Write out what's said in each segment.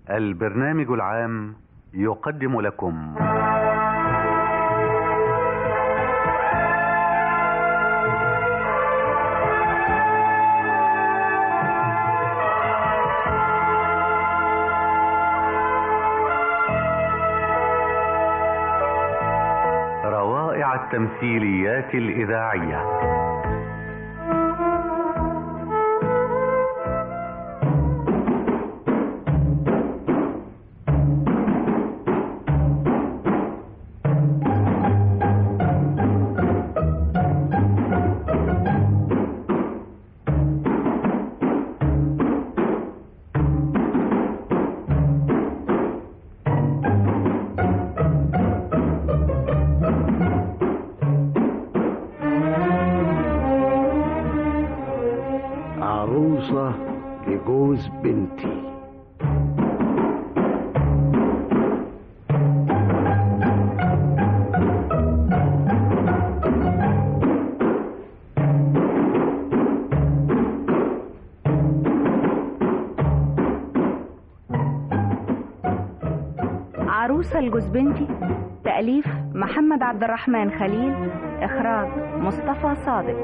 البرنامج العام يقدم لكم روائع التمثيليات الإذاعية عروسة لجوز بنتي عروسة لجوز بنتي تأليف محمد عبد الرحمن خليل إخراج مصطفى صادق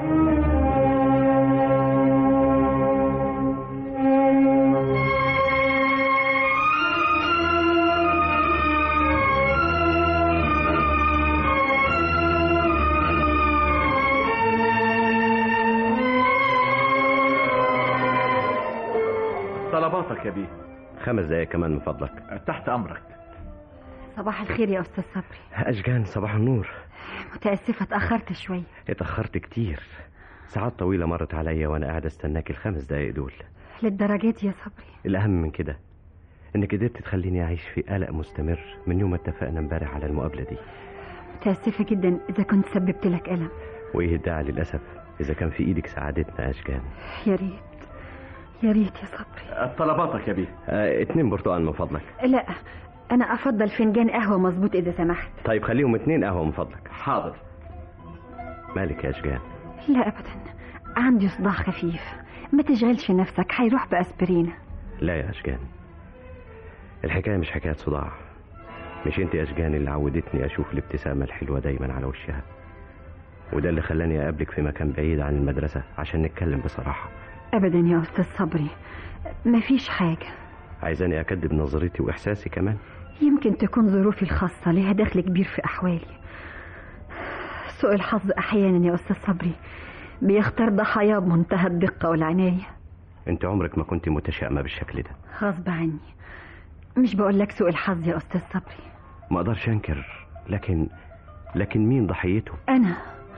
طلباتك يا بيه خمس دقايق كمان من فضلك تحت امرك صباح الخير يا أستاذ صبري أشجان صباح النور متأسفة اتأخرت شوي اتأخرت كتير ساعات طويلة مرت عليا وأنا قاعد استناك الخمس دقايق دول للدرجات يا صبري الأهم من كده إنك قدرت تخليني أعيش في قلق مستمر من يوم ما اتفقنا امبارح على المقابلة دي متأسفة جدا إذا كنت سببت لك ألم وإيه الداعي للأسف إذا كان في إيدك سعادتنا يا أشجان يا ريت يا ريت يا صبري طلباتك يا بيه آه اتنين برتقال من فضلك لا أنا أفضل فنجان قهوة مظبوط إذا سمحت طيب خليهم اتنين قهوة من فضلك حاضر مالك يا أشجان لا أبدا عندي صداع خفيف ما تشغلش نفسك هيروح بأسبرينا لا يا أشجان الحكاية مش حكاية صداع مش انت يا أشجان اللي عودتني أشوف الابتسامة الحلوة دايما على وشها وده اللي خلاني أقابلك في مكان بعيد عن المدرسة عشان نتكلم بصراحة أبدا يا أستاذ صبري مفيش حاجة عايزاني أكدب نظرتي وإحساسي كمان يمكن تكون ظروفي الخاصة ليها دخل كبير في أحوالي سوء الحظ أحيانا يا أستاذ صبري بيختار ضحاياه بمنتهى الدقة والعناية انت عمرك ما كنت متشائمة بالشكل ده غصب عني مش بقول لك سوء الحظ يا أستاذ صبري ما اقدرش انكر لكن لكن مين ضحيته أنا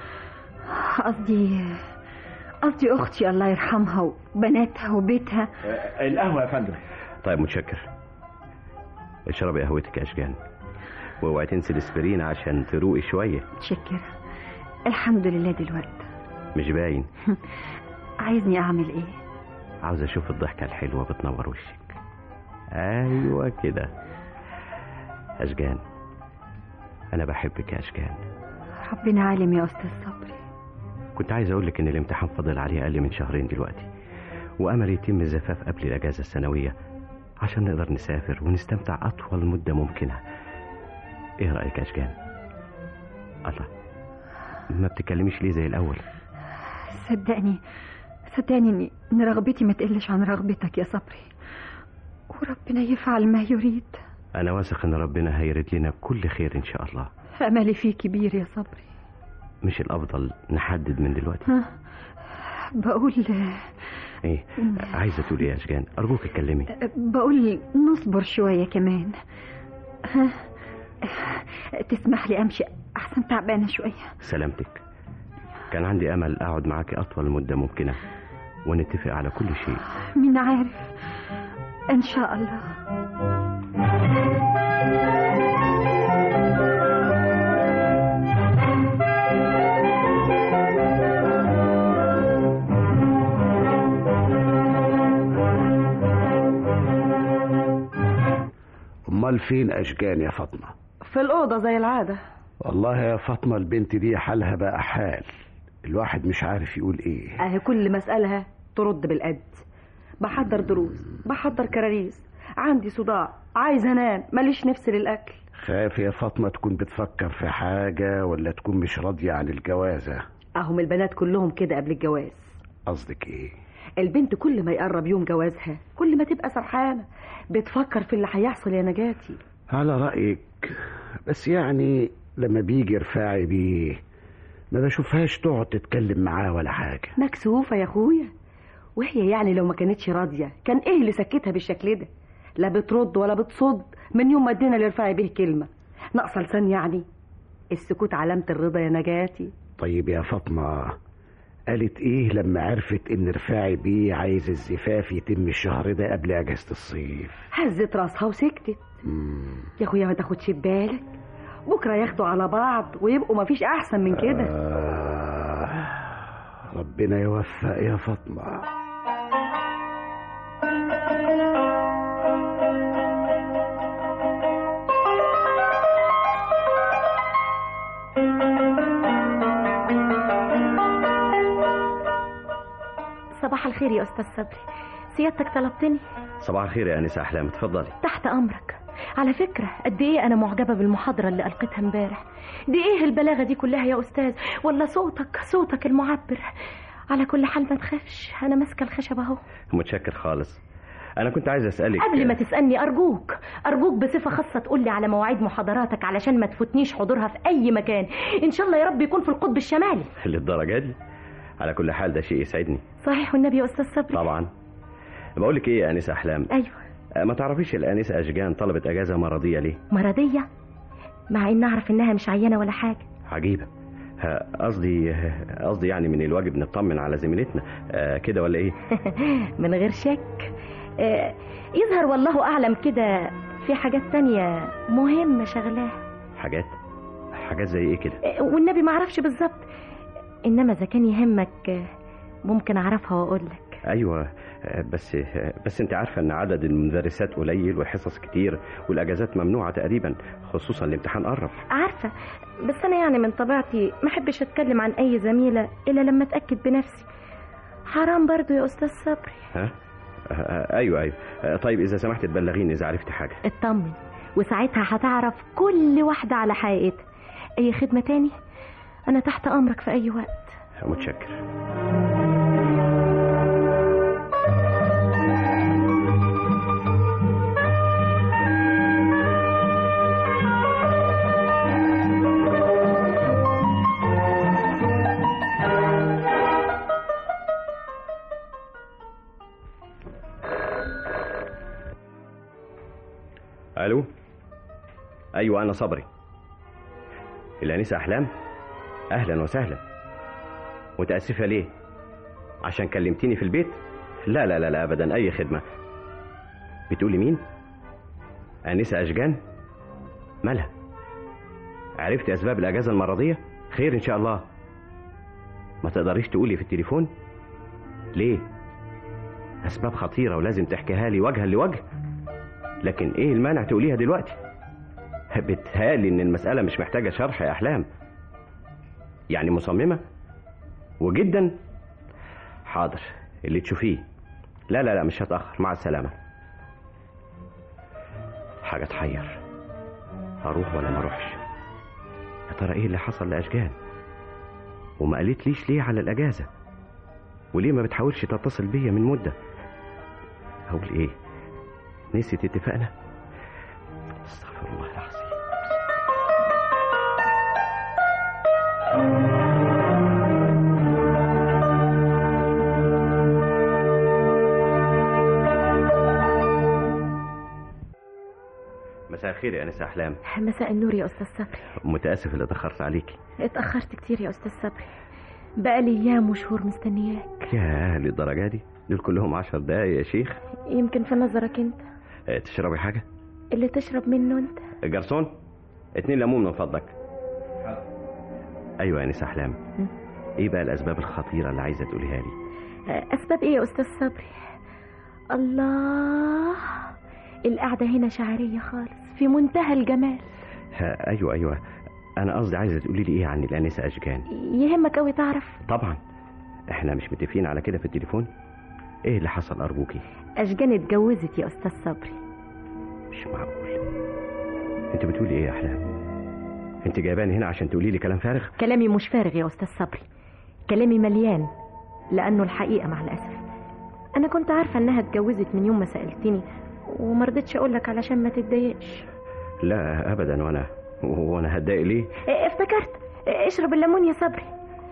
قصدي قصدي أختي الله يرحمها وبناتها وبيتها القهوه يا فندم طيب متشكر اشربي قهوتك يا اشجان واوعي تنسي الاسبرين عشان تروقي شويه متشكرة الحمد لله دلوقتي مش باين عايزني أعمل إيه عاوز اشوف الضحكه الحلوه بتنور وشك ايوه كده اشجان انا بحبك يا اشجان ربنا عالم يا أستاذ صبري كنت عايز اقول لك ان الامتحان فاضل عليه اقل من شهرين دلوقتي وامل يتم الزفاف قبل الاجازه السنويه عشان نقدر نسافر ونستمتع اطول مده ممكنه ايه رايك يا اشجان الله ما بتتكلميش ليه زي الاول صدقني صدقني إن- إن رغبتي ما تقلش عن رغبتك يا صبري وربنا يفعل ما يريد انا واثق ان ربنا هيرد لنا كل خير ان شاء الله أملي فيه كبير يا صبري مش الافضل نحدد من دلوقتي ها بقول ايه عايزه تقولي إيه يا اشجان ارجوك اتكلمي بقول نصبر شوية كمان ها تسمح لي أمشي أحسن تعبانة شوية سلامتك كان عندي امل اقعد معاكي اطول مده ممكنه ونتفق على كل شيء مين عارف إن شاء الله امال فين اشجان يا فاطمه في الأوضة زي العادة والله يا فاطمه البنت دي حالها بقى حال الواحد مش عارف يقول ايه أهي كل مسألة ترد بالقد بحضر دروس بحضر كراريس عندي صداع عايز انام ماليش نفس للاكل خاف يا فاطمة تكون بتفكر في حاجة ولا تكون مش راضية عن الجوازة اهم البنات كلهم كده قبل الجواز قصدك ايه البنت كل ما يقرب يوم جوازها كل ما تبقى سرحانه بتفكر في اللي هيحصل يا نجاتي على رأيك بس يعني لما بيجي رفاعي بيه ما بشوفهاش تقعد تتكلم معاه ولا حاجة مكسوفه يا اخويا وهي يعني لو ما كانتش راضيه كان ايه اللي سكتها بالشكل ده لا بترد ولا بتصد من يوم ما ادينا لرفاعي بيه كلمه ناقصه لسان يعني السكوت علامه الرضا يا نجاتي طيب يا فاطمة قالت ايه لما عرفت ان رفاعي بيه عايز الزفاف يتم الشهر ده قبل اجازة الصيف هزت راسها وسكتت مم. يا اخويا ما تاخدش بالك بكره ياخدوا على بعض ويبقوا ما فيش احسن من كده آه ربنا يوفق يا فاطمة صباح الخير يا أستاذ صبري سيادتك طلبتني صباح الخير يا انسه احلام اتفضلي تحت أمرك على فكرة قد إيه أنا معجبة بالمحاضرة اللي ألقيتها امبارح دي إيه البلاغة دي كلها يا أستاذ ولا صوتك صوتك المعبر على كل حال ما تخافش أنا ماسكة الخشب أهو متشكر خالص انا كنت عايز اسالك قبل ما تسألني أرجوك أرجوك بصفة خاصة تقولي على مواعيد محاضراتك علشان ما تفوتنيش حضورها في أي مكان إن شاء الله يا رب يكون في القطب الشمالي للدرجه دي على كل حال ده شيء يسعدني صحيح والنبي يا أستاذ صبري طبعا بقول لك ايه يا انسه احلام أيوه أه، ما تعرفيش الانسه اشجان طلبت اجازه مرضيه ليه مرضية مع إن أعرف إنها مش عيانة ولا حاجة عجيبه ها، قصدي ها، قصدي يعني من الواجب نطمن على زميلتنا آه كده ولا ايه من غير شك آه، يظهر والله أعلم كده في حاجات تانية مهمة شغلاها حاجات حاجات زي ايه كده آه، والنبي ما أعرفش بالظبط إنما إذا كان يهمك آه، ممكن أعرفها وأقول لك ايوه آه، بس آه، بس انت عارفه ان عدد المدرسات قليل والحصص كتير والاجازات ممنوعه تقريبا خصوصا الامتحان قرب عارفة بس أنا يعني من طبيعتي ما أحبش أتكلم عن أي زميلة إلا لما أتأكد بنفسي حرام برضو يا أستاذ صبري ها آه، آه، ايوه ايوه آه، طيب اذا سمحت تبلغيني اذا عرفت حاجه اطمن وساعتها هتعرف كل واحدة على حقيقتها أي خدمة تاني أنا تحت أمرك في أي وقت متشكر الو ايوه انا صبري الانسه احلام اهلا وسهلا متاسفه ليه عشان كلمتيني في البيت لا لا لا لا ابدا اي خدمه بتقولي مين انسه اشجان مالها عرفت اسباب الاجازه المرضيه خير ان شاء الله ما تقدريش تقولي في التليفون ليه اسباب خطيره ولازم تحكيها لي وجها لوجه لكن ايه المانع تقوليها دلوقتي بتهالي ان المساله مش محتاجه شرح يا احلام يعني مصممه وجدا حاضر اللي تشوفيه لا لا لا مش هتاخر مع السلامه حاجه تحير اروح ولا ما اروحش يا ترى ايه اللي حصل لاشجان وما قالت ليش ليه على الاجازه وليه ما بتحاولش تتصل بيا من مده اقول ايه نسيت اتفاقنا استغفر الله العظيم مساء الخير يا انسه احلام مساء النور يا أستاذ صبري متاسف اللي اتاخرت عليكي اتأخرت كتير يا أستاذ صبري بقالي أيام وشهور مستنياك يا للدرجه دي دول كلهم عشر دقايق يا شيخ يمكن في نظرك أنت اه، تشربي حاجه اللي تشرب منه أنت جرسون اتنين ليمون من فضلك ايوه يا انسه احلام م. ايه بقى الاسباب الخطيره اللي عايزه تقوليها لي أسباب إيه يا أستاذ صبري الله القعدة هنا شعرية خالص في منتهى الجمال ها ايوه ايوه انا قصدي عايزه تقولي لي ايه عن الانسه اشجان يهمك أوي تعرف طبعا احنا مش متفقين على كده في التليفون ايه اللي حصل ارجوكي أشجان اتجوزت يا أستاذ صبري مش معقول انت بتقولي ايه يا احلام انت جايباني هنا عشان تقولي لي كلام فارغ كلامي مش فارغ يا أستاذ صبري كلامي مليان لأنه الحقيقة مع الأسف أنا كنت عارفة إنها اتجوزت من يوم ما سألتني ومرضتش أقولك علشان ما تتضايقش لا ابدا وانا وانا هتضايق ليه إيه، افتكرت إيه، اشرب الليمون يا صبري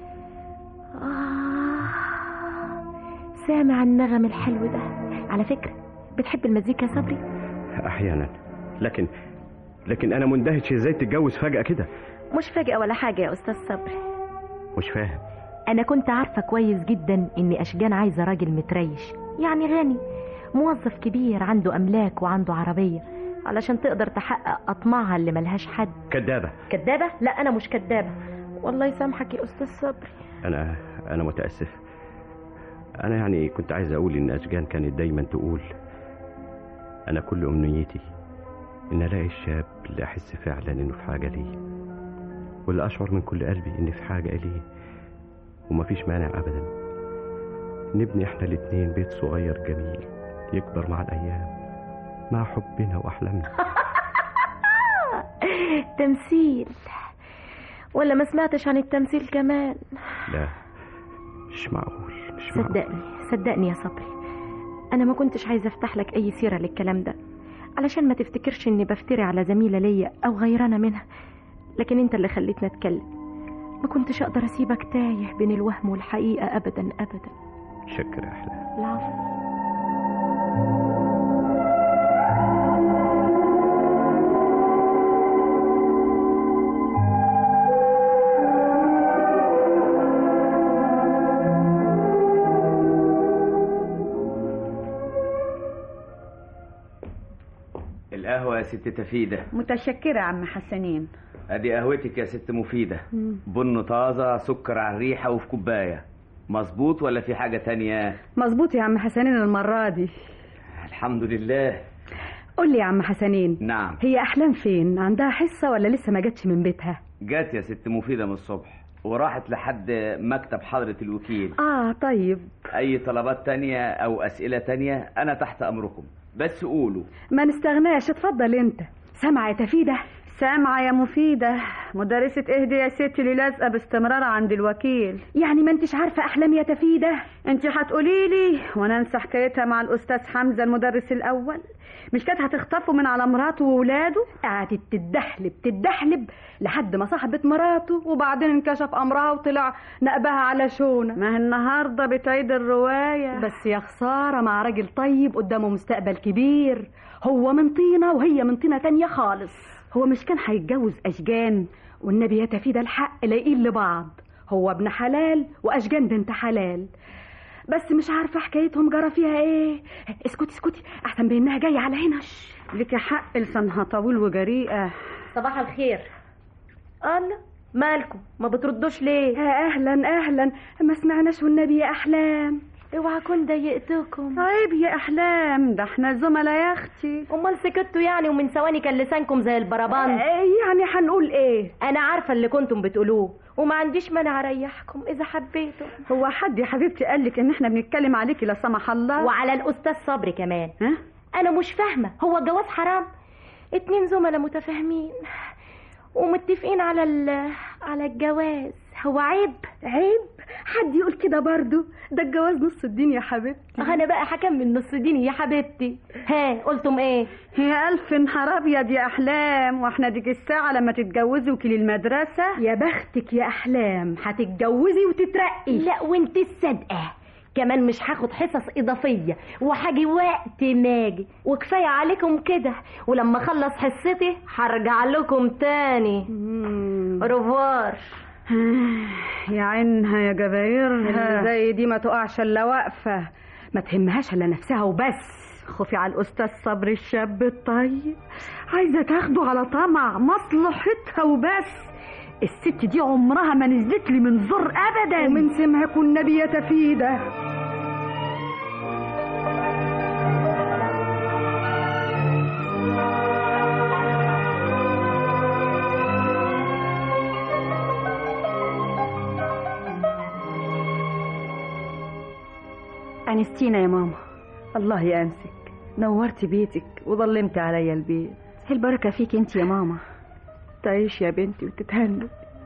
آه سامع النغم الحلو ده على فكرة بتحب المزيكا يا صبري احيانا لكن لكن انا مندهش ازاي تتجوز فجاه كده مش فاجئة ولا حاجة يا أستاذ صبري مش فاهم أنا كنت عارفة كويس جدا إن أشجان عايزة راجل متريش يعني غني موظف كبير عنده أملاك وعنده عربية علشان تقدر تحقق أطماعها اللي ملهاش حد كدابه كدابة؟ لا أنا مش كدابة والله يسامحك يا أستاذ صبري انا انا متاسف انا يعني كنت عايز اقول ان اشجان كانت دايما تقول انا كل امنيتي ان الاقي الشاب اللي احس فعلا انه في حاجه ليه واللي اشعر من كل قلبي اني في حاجه ليه ومفيش مانع ابدا نبني احنا الاتنين بيت صغير جميل يكبر مع الايام مع حبنا واحلامنا تمثيل ولا ما سمعتش عن التمثيل كمان لا مش معقول مش معقول صدقني صدقني يا صبري انا ما كنتش عايزه افتح لك اي سيره للكلام ده علشان ما تفتكرش اني بفتري على زميله ليا او غيرانه منها لكن انت اللي خليتني اتكلم ما كنتش اقدر اسيبك تايه بين الوهم والحقيقه ابدا ابدا شكرا يا احلام العفو القهوة يا ست تفيدة متشكرة يا عم حسنين ادي قهوتك يا ست مفيدة بن طازة سكر على الريحة وفي كوباية مظبوط ولا في حاجة تانية مظبوط يا عم حسنين المرة دي الحمد لله قول لي يا عم حسنين نعم هي أحلام فين عندها حصة ولا لسه ما جاتش من بيتها جات يا ست مفيدة من الصبح وراحت لحد مكتب حضرة الوكيل آه طيب أي طلبات تانية أو أسئلة تانية أنا تحت أمركم بس قولوا ما نستغناش اتفضل انت سامعة يا تفيدة سامعة يا مفيدة مدرسة اهدي يا ستي اللي لازقة باستمرار عند الوكيل يعني ما انتش عارفة أحلام يا تفيدة انت هتقولي لي وانا انسى حكايتها مع الأستاذ حمزة المدرس الأول مش كانت هتخطفه من على مراته وولاده قعدت تتدحلب تتدحلب لحد ما صاحبت مراته وبعدين انكشف أمرها وطلع نقبها على شونة ما هي النهاردة بتعيد الرواية بس يا خسارة مع راجل طيب قدامه مستقبل كبير هو من طينة وهي من طينة تانية خالص هو مش كان هيتجوز أشجان والنبي يا تفيدة الحق لاقين لبعض هو ابن حلال وأشجان بنت حلال بس مش عارفة حكايتهم جرى فيها ايه اسكتي اسكتي احسن بانها جاية على هنا لك حق لسانها طويل وجريئة صباح الخير الله مالكم ما بتردوش ليه اهلا اهلا ما سمعناش والنبي يا احلام اوعى اكون ضايقتكم عيب يا احلام ده احنا زملاء يا اختي امال سكتوا يعني ومن ثواني كان لسانكم زي البربان يعني هنقول ايه انا عارفه اللي كنتم بتقولوه وما عنديش مانع اريحكم اذا حبيتوا هو حد يا حبيبتي قال لك ان احنا بنتكلم عليكي لا سمح الله وعلى الاستاذ صبري كمان ها انا مش فاهمه هو الجواز حرام اتنين زملاء متفاهمين ومتفقين على ال- على الجواز هو عيب عيب حد يقول كده برضو ده الجواز نص الدين يا حبيبتي انا بقى هكمل نص ديني يا حبيبتي ها قلتم ايه هي ألف نهار أبيض يا أحلام وإحنا ديك الساعة لما تتجوزي وكيل المدرسة يا بختك يا أحلام هتتجوزي وتترقي لا وانت الصادقه كمان مش هاخد حصص اضافيه وهاجي وقت ما اجي وكفايه عليكم كده ولما اخلص حصتي هرجع لكم تاني روفوار يا عينها يا جبايرها اللي زي دي ما تقعش الا واقفه ما تهمهاش الا نفسها وبس خوفي على الاستاذ صبري الشاب الطيب عايزه تاخده على طمع مصلحتها وبس الست دي عمرها ما نزلت لي من زر ابدا ومن سمعك والنبي يا تفيده أنستينا يا ماما الله يأنسك نورتي بيتك وظلمتي عليا البيت البركة فيك انت يا ماما تعيش يا بنتي وتتهني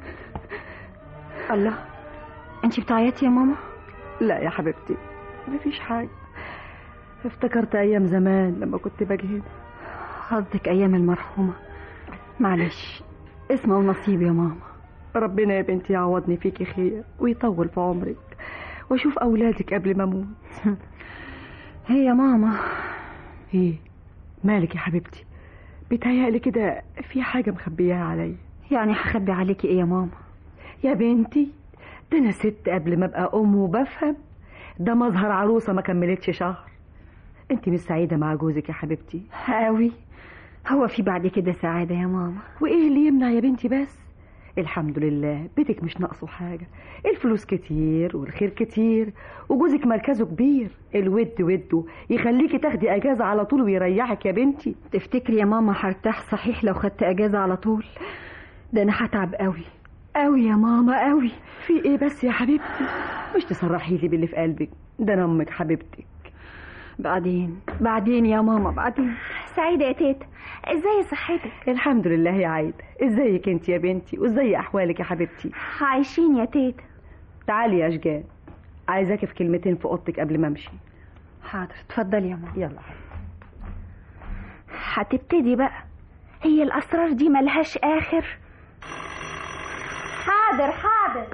الله انت بتعيطي يا ماما لا يا حبيبتي مفيش حاجة افتكرت أيام زمان لما كنت باجي هنا قصدك ايام المرحومة معلش اسمه ونصيب يا ماما ربنا يا بنتي يعوضني فيكي خير ويطول في عمرك واشوف اولادك قبل ما اموت هي يا ماما ايه مالك يا حبيبتي بيتهيألي كده في حاجة مخبياها عليا يعني هخبي عليكي ايه يا ماما يا بنتي ده انا ست قبل ما ابقى ام وبفهم ده مظهر عروسة ما كملتش شهر انت مش سعيدة مع جوزك يا حبيبتي قوي هو في بعد كده سعادة يا ماما وايه اللي يمنع يا بنتي بس الحمد لله بيتك مش ناقصه حاجة الفلوس كتير والخير كتير وجوزك مركزه كبير الود وده يخليكي تاخدي اجازة على طول ويريحك يا بنتي تفتكري يا ماما هرتاح صحيح لو خدت اجازة على طول ده انا هتعب قوي قوي يا ماما قوي في ايه بس يا حبيبتي مش تصرحي لي باللي في قلبك ده انا امك حبيبتك بعدين بعدين يا ماما بعدين سعيدة يا تيتا ازاي صحتك الحمد لله يا عايدة ازيك انت يا بنتي وازاي احوالك يا حبيبتي عايشين يا تيتا تعالي يا اشجان عايزاكي في كلمتين في اوضتك قبل ما امشي حاضر اتفضلي يا ماما يلا هتبتدي بقى هي الاسرار دي ملهاش اخر حاضر حاضر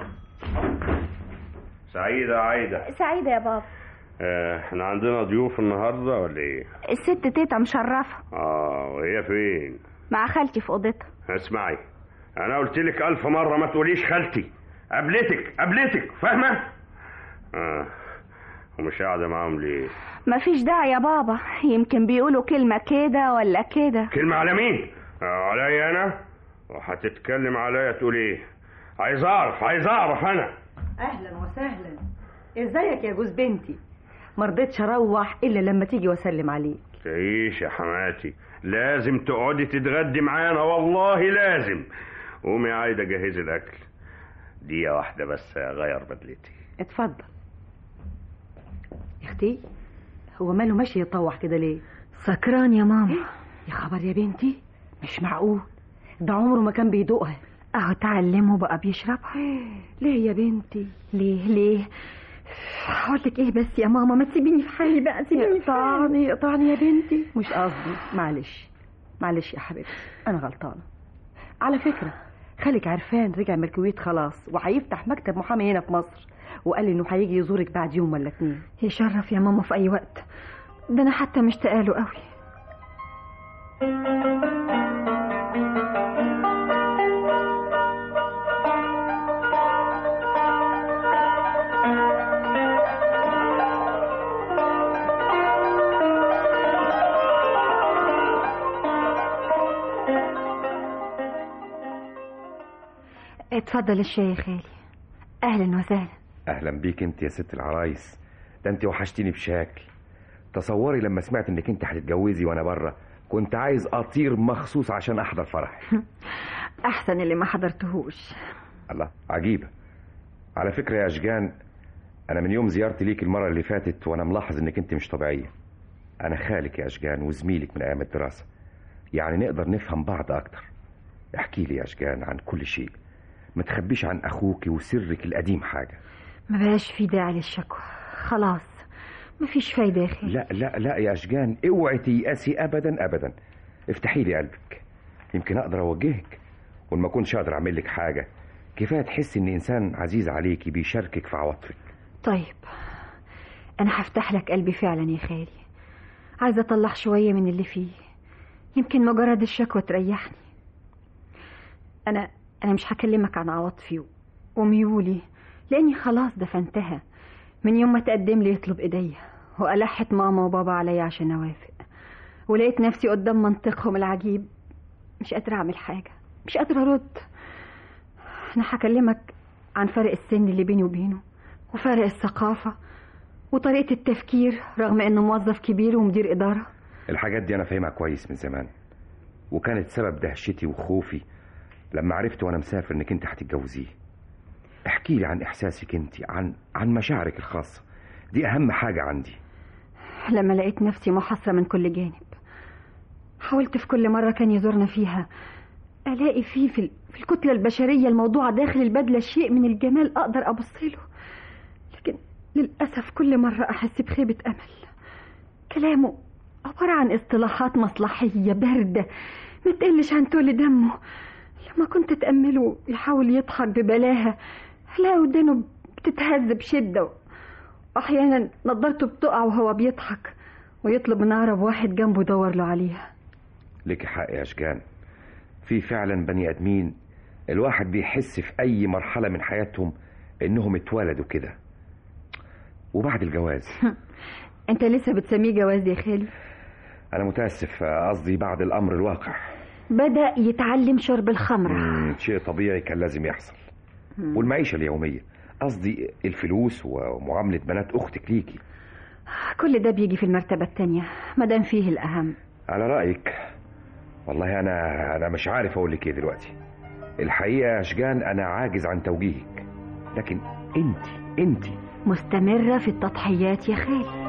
سعيدة عايدة سعيدة يا بابا آه، احنا عندنا ضيوف النهاردة ولا ايه؟ الست تيتا مشرفة اه وهي فين؟ مع خالتي في اوضتها اسمعي انا قلت لك الف مرة ما تقوليش خالتي قابلتك قابلتك فاهمة؟ اه ومش قاعدة معاهم ليه؟ مفيش داعي يا بابا يمكن بيقولوا كلمة كده ولا كده كلمة على مين؟ آه عليا انا؟ وهتتكلم عليا تقول ايه؟ عايز اعرف عايز اعرف انا اهلا وسهلا ازيك يا جوز بنتي مرضتش اروح الا لما تيجي واسلم عليك تعيش يا حماتي لازم تقعدي تتغدي معانا والله لازم قومي يا عايدة جهزي الاكل دقيقة واحدة بس اغير بدلتي اتفضل يا اختي هو ماله ماشي يطوح كده ليه سكران يا ماما يا خبر يا بنتي مش معقول ده عمره ما كان بيدوقها اهو تعلمه بقى بيشربها ليه يا بنتي ليه ليه هقول لك ايه بس يا ماما ما تسيبيني في حالي بقى سيبيني في حالي يقطعني يقطعني يا بنتي مش قصدي معلش معلش يا حبيبتي انا غلطانه على فكره خالك عرفان رجع من الكويت خلاص وهيفتح مكتب محامي هنا في مصر وقال انه هيجي يزورك بعد يوم ولا اتنين يشرف يا ماما في اي وقت ده انا حتى مشتاقه له قوي اتفضل الشاي يا خالي اهلا وسهلا اهلا بيك انت يا ست العرايس ده انت وحشتيني بشكل تصوري لما سمعت انك انت هتتجوزي وانا بره كنت عايز اطير مخصوص عشان احضر فرحك احسن اللي ما حضرتهوش الله عجيبه على فكره يا اشجان انا من يوم زيارتي ليك المره اللي فاتت وانا ملاحظ انك انت مش طبيعيه انا خالك يا اشجان وزميلك من ايام الدراسه يعني نقدر نفهم بعض اكتر احكي لي يا اشجان عن كل شيء ما تخبيش عن اخوك وسرك القديم حاجه ما بقاش في داعي للشكوى خلاص مفيش فايدة يا خالي لا لا لا يا اشجان اوعي تيأسي ابدا ابدا افتحي لي قلبك يمكن اقدر اوجهك وما اكونش اقدر اعمل لك حاجه كفايه تحس ان انسان عزيز عليكي بيشاركك في عواطفك طيب انا هفتح لك قلبي فعلا يا خالي عايزه اطلع شويه من اللي فيه يمكن مجرد الشكوى تريحني انا انا مش هكلمك عن عواطفي وميولي لاني خلاص دفنتها من يوم ما تقدم لي يطلب ايديا والحت ماما وبابا عليا عشان اوافق ولقيت نفسي قدام منطقهم العجيب مش قادره اعمل حاجه مش قادره ارد انا هكلمك عن فرق السن اللي بيني وبينه وفرق الثقافه وطريقه التفكير رغم انه موظف كبير ومدير اداره الحاجات دي انا فاهمها كويس من زمان وكانت سبب دهشتي وخوفي لما عرفت وانا مسافر انك انت هتتجوزيه احكي لي عن احساسك انت عن عن مشاعرك الخاصه دي اهم حاجه عندي لما لقيت نفسي محاصرة من كل جانب حاولت في كل مرة كان يزورنا فيها ألاقي فيه في, في الكتلة البشرية الموضوعة داخل البدلة شيء من الجمال أقدر أبص له لكن للأسف كل مرة أحس بخيبة أمل كلامه عبارة عن اصطلاحات مصلحية باردة ما تقلش عن تول دمه لما كنت أتأمله يحاول يضحك ببلاهة ألاقي ودانه بتتهز بشدة وأحيانا نضارته بتقع وهو بيضحك ويطلب من أقرب واحد جنبه يدور له عليها لك حق يا أشجان في فعلا بني آدمين الواحد بيحس في أي مرحلة من حياتهم إنهم اتولدوا كده وبعد الجواز أنت لسه بتسميه جواز يا خالي أنا متأسف قصدي بعد الأمر الواقع بدأ يتعلم شرب الخمرة مم، شيء طبيعي كان لازم يحصل والمعيشة اليومية قصدي الفلوس ومعاملة بنات أختك ليكي كل ده بيجي في المرتبة التانية مادام فيه الأهم على رأيك والله أنا أنا مش عارف أقول لك إيه دلوقتي الحقيقة يا أشجان أنا عاجز عن توجيهك لكن أنت أنت مستمرة في التضحيات يا خالي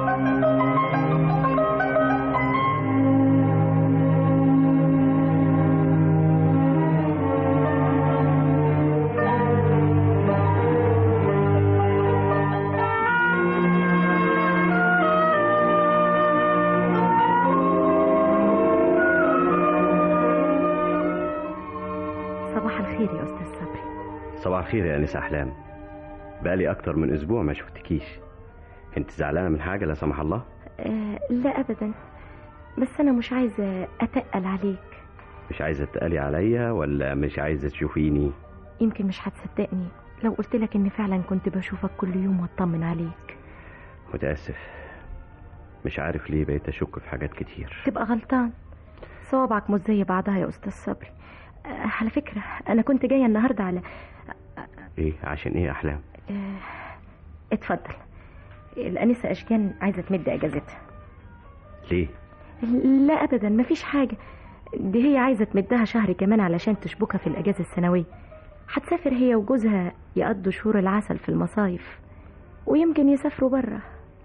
صباح الخير يا أستاذ صبري صباح الخير يا أنسة أحلام بقالي أكتر من أسبوع ما شفتكيش أنت زعلانة من حاجة لا سمح الله آه لا أبدا بس أنا مش عايزة أتقل عليك مش عايزة تقالي عليا ولا مش عايزة تشوفيني يمكن مش هتصدقني لو قلت لك إني فعلا كنت بشوفك كل يوم وأطمن عليك متأسف مش عارف ليه بقيت أشك في حاجات كتير تبقى غلطان صوابعك مش زي بعضها يا أستاذ صبري آه على فكرة أنا كنت جاية النهاردة على إيه عشان إيه أحلام آه اتفضل الأنسة أشجان عايزة تمد أجازتها ليه لا أبدا مفيش حاجة دي هي عايزة تمدها شهر كمان علشان تشبكها في الأجازة السنوية هتسافر هي وجوزها يقضوا شهور العسل في المصايف ويمكن يسافروا برا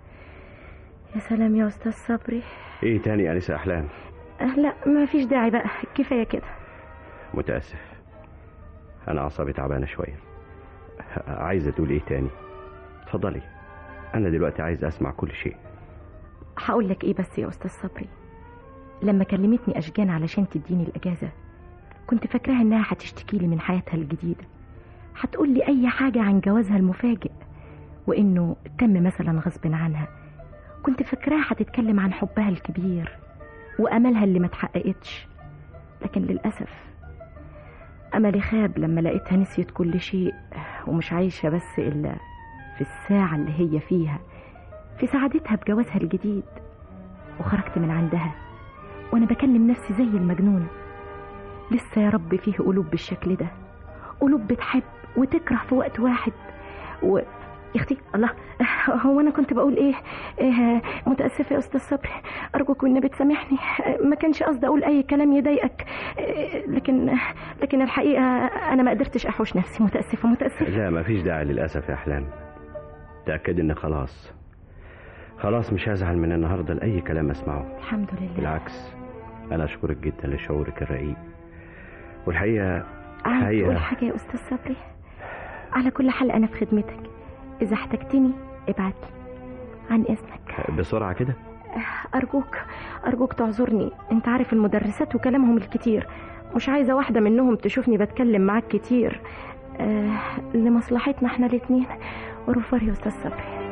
يا سلام يا أستاذ صبري إيه تاني يا أنسة أحلام أه لا مفيش داعي بقى كفاية كده متأسف أنا أعصابي تعبانة شوية عايزة تقول إيه تاني اتفضلي أنا دلوقتي عايز أسمع كل شيء هقول لك إيه بس يا أستاذ صبري لما كلمتني أشجان علشان تديني الأجازة كنت فاكراها إنها هتشتكي لي من حياتها الجديدة هتقول لي أي حاجة عن جوازها المفاجئ وإنه تم مثلا غصب عنها كنت فاكراها هتتكلم عن حبها الكبير وأملها اللي ما اتحققتش لكن للأسف أملي خاب لما لقيتها نسيت كل شيء ومش عايشة بس إلا في الساعة اللي هي فيها في سعادتها بجوازها الجديد وخرجت من عندها وأنا بكلم نفسي زي المجنونة لسه يا رب فيه قلوب بالشكل ده قلوب بتحب وتكره في وقت واحد و يا اختي الله هو انا كنت بقول ايه, إيه متاسفه يا استاذ صبري ارجوك والنبي تسامحني ما كانش قصدي اقول اي كلام يضايقك إيه لكن لكن الحقيقه انا ما قدرتش احوش نفسي متاسفه متاسفه لا ما فيش داعي للأسف يا أحلام تأكد إن خلاص خلاص مش هزعل من النهاردة لأي كلام أسمعه الحمد لله بالعكس أنا أشكرك جدا لشعورك الرقيق والحقيقة عايز تقول الحقيقة حاجه يا استاذ صبري على كل حال انا في خدمتك اذا احتجتني ابعت لي عن اذنك بسرعة كده أرجوك أرجوك تعذرني أنت عارف المدرسات وكلامهم الكتير مش عايزة واحدة منهم تشوفني بتكلم معاك كتير آه لمصلحتنا احنا الاتنين ورفار يا أستاذ صبري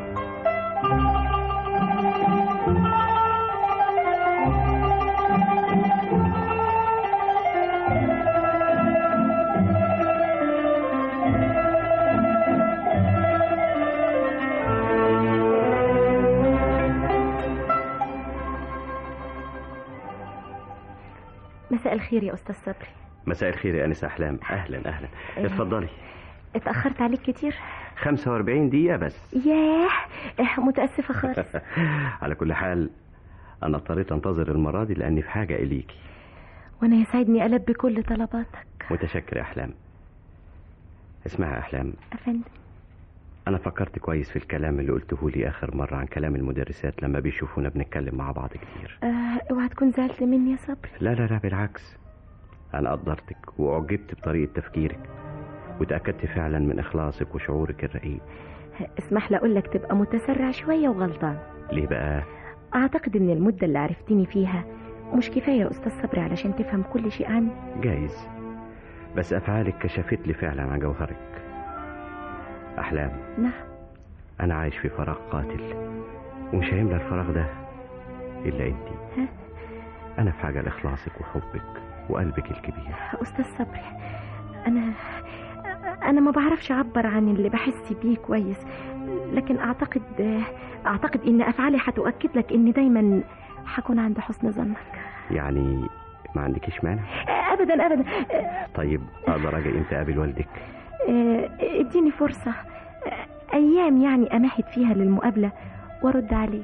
مساء الخير يا أستاذ صبري مساء الخير يا أنسة أحلام أهلا أهلا إيه. اتفضلي اتأخرت عليك كتير 45 دقيقة بس ياه إيه، متأسفة خالص على كل حال أنا اضطريت أنتظر المرة دي لأني في حاجة إليكي وأنا يسعدني ألبي كل طلباتك متشكر يا أحلام اسمها يا أحلام أفندم أنا فكرت كويس في الكلام اللي قلته لي آخر مرة عن كلام المدرسات لما بيشوفونا بنتكلم مع بعض كتير آه اوعى تكون زعلت مني يا صبري لا لا لا بالعكس أنا قدرتك وأعجبت بطريقة تفكيرك وتأكدت فعلا من إخلاصك وشعورك الرقيق اسمح لي اقول لك تبقى متسرع شويه وغلطان ليه بقى؟ اعتقد ان المده اللي عرفتني فيها مش كفايه يا استاذ صبري علشان تفهم كل شيء عني جايز بس أفعالك كشفت لي فعلا عن جوهرك أحلام نعم أنا عايش في فراغ قاتل ومش هيملى الفراغ ده إلا أنت ها؟ أنا في حاجة لإخلاصك وحبك وقلبك الكبير استاذ صبري انا انا ما بعرفش اعبر عن اللي بحس بيه كويس لكن اعتقد اعتقد ان افعالي هتؤكد لك ان دايما هكون عند حسن ظنك يعني ما عندكيش مانع ابدا ابدا طيب أقدر أجي إمتى أقابل والدك آه، اديني فرصه آه، ايام يعني امهد فيها للمقابله وارد عليك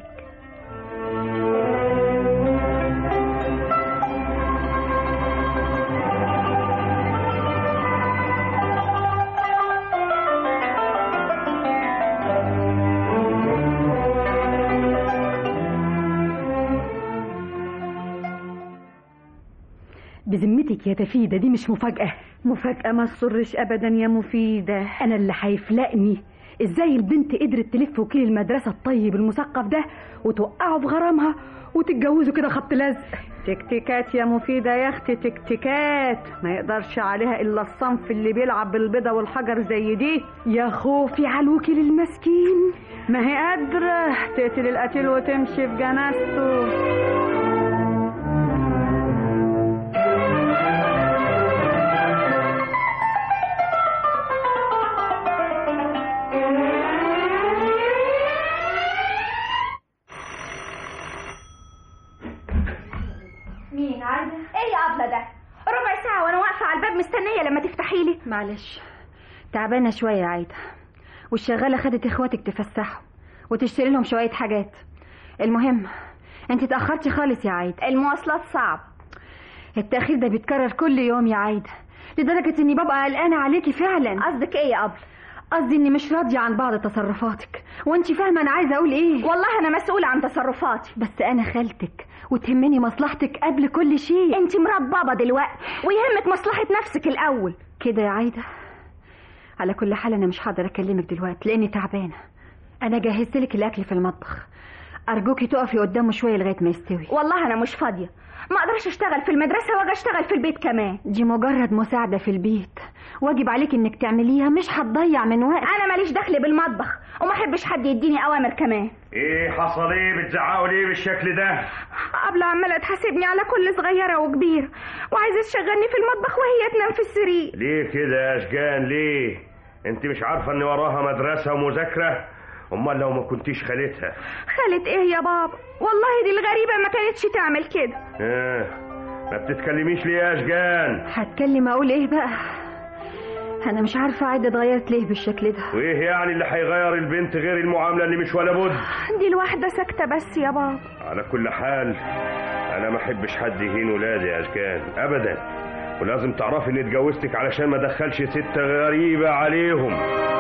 بذمتك يا تفيدة دي مش مفاجأة مفاجأة ما تسرش أبدا يا مفيدة أنا اللي هيفلقني إزاي البنت قدرت تلف وكيل المدرسة الطيب المثقف ده وتوقعه في غرامها وتتجوزوا كده خبط لزق تكتيكات يا مفيدة يا أختي تكتيكات ما يقدرش عليها إلا الصنف اللي بيلعب بالبيضة والحجر زي دي يا خوفي على الوكيل المسكين ما هي قادرة تقتل القتيل وتمشي في جنازته مين عايزة؟ ايه يا أبلة ده؟ ربع ساعة وأنا واقفة على الباب مستنية لما تفتحي لي معلش تعبانة شوية يا عايدة والشغالة خدت اخواتك تفسحوا وتشتري لهم شوية حاجات المهم انت اتأخرتي خالص يا عايدة المواصلات صعب التأخير ده بيتكرر كل يوم يا عايدة لدرجة اني ببقى قلقانة عليكي فعلا قصدك ايه يا أبلة؟ قصدي اني مش راضية عن بعض تصرفاتك وانت فاهمة انا عايزة اقول ايه والله أنا مسؤولة عن تصرفاتي بس انا خالتك وتهمني مصلحتك قبل كل شيء انت مربابة دلوقتي ويهمك مصلحة نفسك الأول كده يا عايدة على كل حال انا مش هقدر اكلمك دلوقتي لاني تعبانة انا جهزت لك الاكل في المطبخ ارجوكي تقفي قدامه شوية لغاية ما يستوي والله أنا مش فاضية ما أقدرش أشتغل في المدرسة وأجي أشتغل في البيت كمان دي مجرد مساعدة في البيت واجب عليك انك تعمليها مش هتضيع من وقت أنا ماليش دخل بالمطبخ وما أحبش حد يديني أوامر كمان ايه حصل ايه بتزعقوا ليه بالشكل ده أبلة عمالة تحاسبني على كل صغيرة وكبيرة وعايزة تشغلني في المطبخ وهي تنام في السرير ليه كده يا اشجان ليه انت مش عارفه ان وراها مدرسه ومذاكره امال لو ما كنتيش خالتها خالة إيه يا بابا والله دي الغريبة ما كانتش تعمل كده اه ما بتتكلميش ليه يا اشجان هتكلم اقول ايه بقى انا مش عارفة عايدة اتغيرت ليه بالشكل ده وايه يعني اللي هيغير البنت غير المعامله اللي مش ولا بد دي الواحدة ساكتة بس يا بابا على كل حال انا ما احبش حد يهين ولادي يا اشجان ابدا ولازم تعرفي اني اتجوزتك علشان ما ادخلش ست غريبه عليهم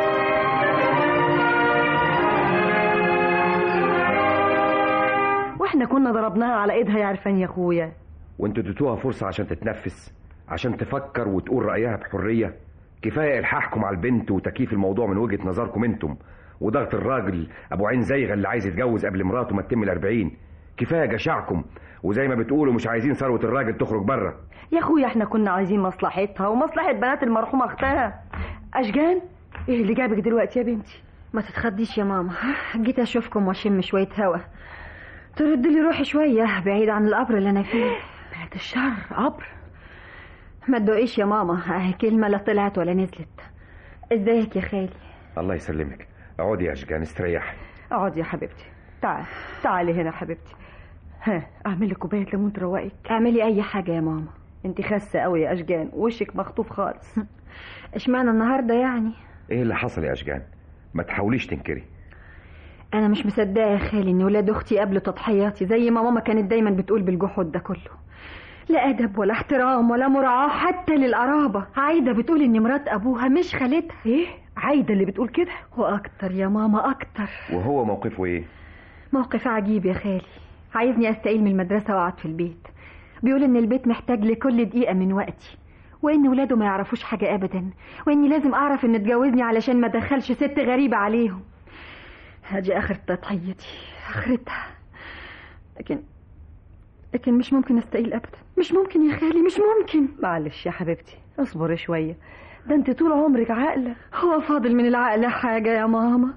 واحنا كنا ضربناها على ايدها يا عرفان يا اخويا وانتوا اديتوها فرصة عشان تتنفس عشان تفكر وتقول رأيها بحرية كفاية إلحاحكم على البنت وتكييف الموضوع من وجهة نظركم انتم وضغط الراجل أبو عين زيغة اللي عايز يتجوز قبل مراته ما تتم الأربعين كفاية جشعكم وزي ما بتقولوا مش عايزين ثروة الراجل تخرج بره يا اخويا احنا كنا عايزين مصلحتها ومصلحة بنات المرحومة اختها اشجان ايه اللي جابك دلوقتي يا بنتي ما تتخضيش يا ماما جيت اشوفكم واشم شوية هوا ترد لي روحي شوية بعيد عن القبر اللي انا فيه بعد الشر قبر ما تدوقيش يا ماما اهي كلمة لا طلعت ولا نزلت ازيك يا خالي الله يسلمك اقعدي يا أشجان استريحي اقعدي يا حبيبتي تعال تعالي هنا يا حبيبتي ها اعمل لك كوبايه ليمون تروقك اعملي اي حاجة يا ماما انت خاسه قوي يا اشجان وشك مخطوف خالص اشمعنى النهاردة يعني ايه اللي حصل يا أشجان ما تحاوليش تنكري انا مش مصدقه يا خالي ان ولاد اختي قبل تضحياتي زي ما ماما كانت دايما بتقول بالجحود ده كله لا ادب ولا احترام ولا مراعاه حتى للقرابه عايده بتقول ان مرات ابوها مش خالتها ايه عايده اللي بتقول كده واكتر يا ماما اكتر وهو موقفه ايه موقف عجيب يا خالي عايزني استقيل من المدرسه واقعد في البيت بيقول ان البيت محتاج لكل دقيقه من وقتي وان ولاده ما يعرفوش حاجه ابدا واني لازم اعرف ان اتجوزني علشان ما ادخلش ست غريبه عليهم هدي اخر تضحيتي اخرتها لكن لكن مش ممكن استقيل ابدا مش ممكن يا خالي مش ممكن معلش يا حبيبتي اصبري شويه ده انت طول عمرك عاقله هو فاضل من العقل حاجه يا ماما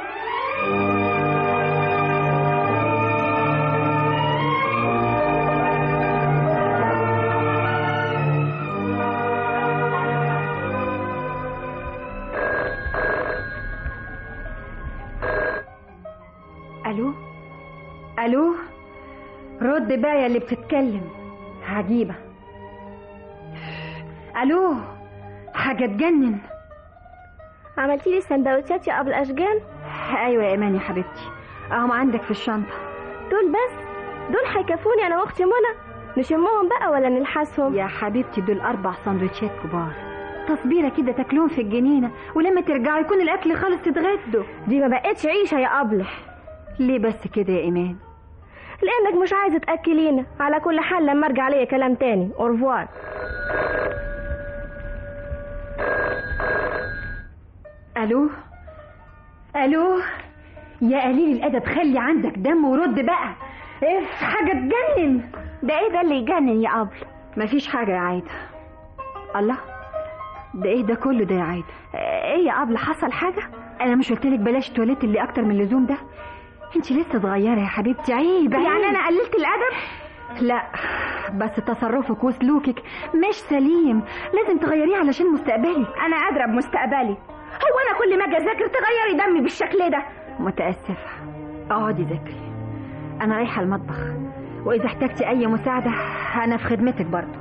الو الو رد بقى يا اللي بتتكلم عجيبه الو حاجه تجنن عملتي لي السندوتشات يا ابو الاشجان ايوه يا ايمان يا حبيبتي اهم عندك في الشنطه دول بس دول هيكفوني انا واختي منى نشمهم بقى ولا نلحسهم يا حبيبتي دول اربع سندوتشات كبار تصبيره كده تاكلون في الجنينه ولما ترجعوا يكون الاكل خلص تتغدوا دي ما بقتش عيشه يا ابلح ليه بس كده يا ايمان لانك مش عايزه تاكلينا على كل حال لما ارجع ليا كلام تاني اورفوار الو الو يا قليل الادب خلي عندك دم ورد بقى اف حاجه تجنن ده ايه ده اللي يجنن يا ابل مفيش حاجه يا عايده الله ده ايه ده كله ده يا عايده ايه يا ابل حصل حاجه انا مش قلتلك بلاش تواليت اللي اكتر من اللزوم ده انت لسه صغيره يا حبيبتي عيب عيب يعني انا قللت الادب لا بس تصرفك وسلوكك مش سليم لازم تغيريه علشان مستقبلك انا قادره بمستقبلي هو انا كل ما اجي اذاكر تغيري دمي بالشكل ده متاسفه اقعدي ذاكري انا رايحه المطبخ واذا احتجتي اي مساعده انا في خدمتك برضه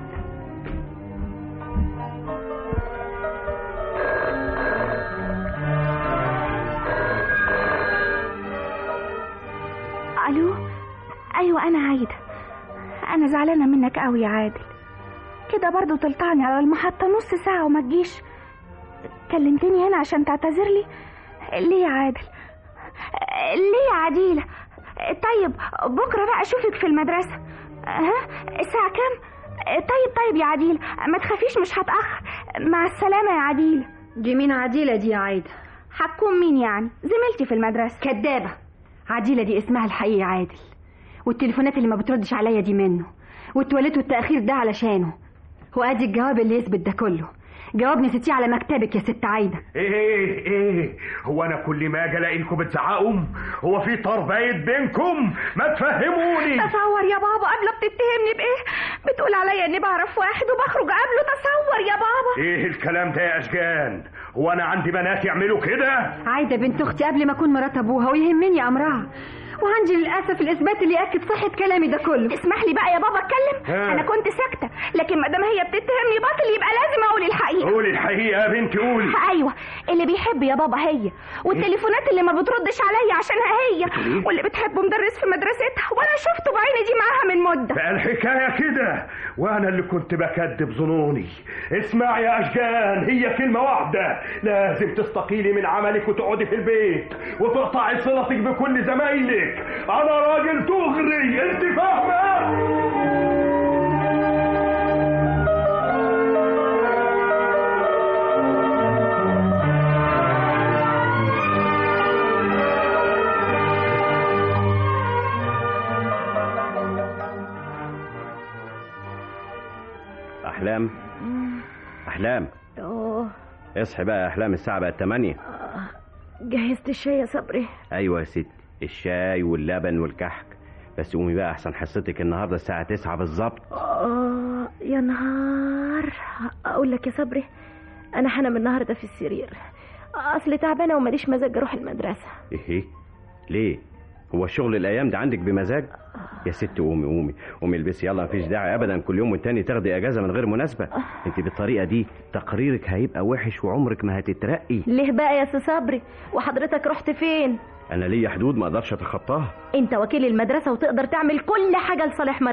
الو ايوه انا عايده انا زعلانه منك قوي يا عادل كده برضو تلطعني على المحطه نص ساعه وما تجيش كلمتني هنا عشان تعتذر لي ليه يا عادل ليه يا عديله طيب بكره بقى اشوفك في المدرسه ها الساعه كام طيب طيب يا عديله ما تخافيش مش هتاخر مع السلامه يا عديله دي مين عديله دي يا عايده هتكون مين يعني زميلتي في المدرسه كدابه عديله دي اسمها الحقيقي عادل والتليفونات اللي ما بتردش عليا دي منه والتواليت والتاخير ده علشانه وادي الجواب اللي يثبت ده كله جواب نسيتيه على مكتبك يا ست عايده ايه ايه ايه هو انا كل ما اجي الاقيكم بتزعقوا هو في طار بايت بينكم ما تفهموني تصور يا بابا قبله بتتهمني بايه بتقول عليا اني بعرف واحد وبخرج قبله تصور يا بابا ايه الكلام ده يا اشجان هو انا عندي بنات يعملوا كده عايده بنت اختي قبل ما اكون مرات ابوها ويهمني امرها وعندي للاسف الاثبات اللي ياكد صحه كلامي ده كله اسمح لي بقى يا بابا اتكلم ها. انا كنت ساكته لكن ما دام هي بتتهمني باطل يبقى لازم اقول الحقيقه قولي الحقيقه يا بنتي قولي ايوه اللي بيحب يا بابا هي والتليفونات اللي ما بتردش عليا عشانها هي إيه؟ واللي بتحبه مدرس في مدرستها وانا شفته بعيني دي معاها من مده بقى الحكايه كده وانا اللي كنت بكذب ظنوني اسمع يا اشجان هي كلمه واحده لازم تستقيلي من عملك وتقعدي في البيت وتقطعي صلتك بكل زمايلك انا راجل تغري انت فاهمه احلام احلام اوه اصحي بقى يا احلام الساعه بقت 8 جهزت الشاي يا صبري ايوه يا ستي الشاي واللبن والكحك بس قومي بقى احسن حصتك النهارده الساعه 9 بالظبط اه يا نهار اقول لك يا صبري انا هنام النهارده في السرير اصل تعبانه وماليش مزاج اروح المدرسه ايه ليه هو الشغل الايام ده عندك بمزاج يا ست قومي قومي قومي البسي يلا مفيش داعي ابدا كل يوم والتاني تاخدي اجازه من غير مناسبه انت بالطريقه دي تقريرك هيبقى وحش وعمرك ما هتترقي ليه بقى يا سي صبري وحضرتك رحت فين انا ليا حدود ما اقدرش اتخطاها انت وكيل المدرسه وتقدر تعمل كل حاجه لصالح مراتك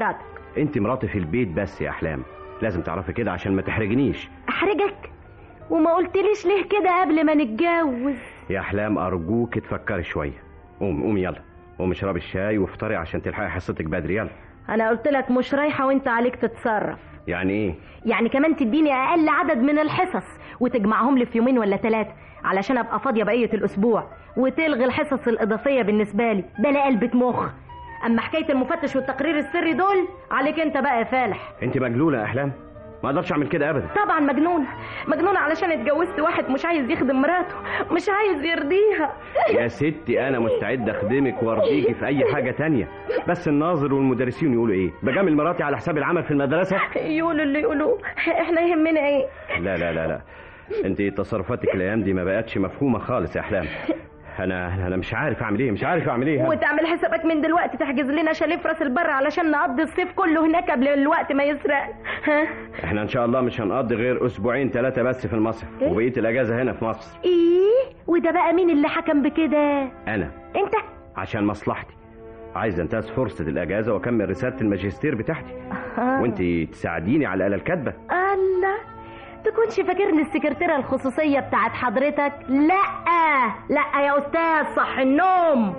انت مراتي في البيت بس يا احلام لازم تعرفي كده عشان ما تحرجنيش احرجك وما قلتليش ليه كده قبل ما نتجوز يا احلام ارجوك تفكري شويه قومي قومي يلا قومي اشربي الشاي وافطري عشان تلحقي حصتك بدري يلا انا قلت لك مش رايحه وانت عليك تتصرف يعني ايه يعني كمان تديني اقل عدد من الحصص وتجمعهم لي في يومين ولا ثلاثه علشان ابقى فاضيه بقيه الاسبوع وتلغي الحصص الاضافيه بالنسبه لي بلا قلبة مخ اما حكايه المفتش والتقرير السري دول عليك انت بقى يا فالح انت مجنونه يا احلام ما اقدرش اعمل كده ابدا طبعا مجنونه مجنونه علشان اتجوزت واحد مش عايز يخدم مراته مش عايز يرضيها يا ستي انا مستعد اخدمك وارضيكي في اي حاجه تانية بس الناظر والمدرسين يقولوا ايه بجامل مراتي على حساب العمل في المدرسه يقولوا اللي يقولوه احنا يهمنا ايه لا لا لا لا انت تصرفاتك الايام دي ما بقتش مفهومه خالص يا احلام انا انا مش عارف اعمل ايه مش عارف اعمل ايه وتعمل حسابك من دلوقتي تحجز لنا شاليه في راس البر علشان نقضي الصيف كله هناك قبل الوقت ما يسرق ها احنا ان شاء الله مش هنقضي غير اسبوعين ثلاثه بس في المصيف إيه؟ وبقيه الاجازه هنا في مصر ايه وده بقى مين اللي حكم بكده انا انت عشان مصلحتي عايز انتهز فرصه الاجازه واكمل رساله الماجستير بتاعتي آه. وانت تساعديني على الاله الكاتبه الله تكونش فاكرني السكرتيرة الخصوصية بتاعت حضرتك لا لا يا أستاذ صح النوم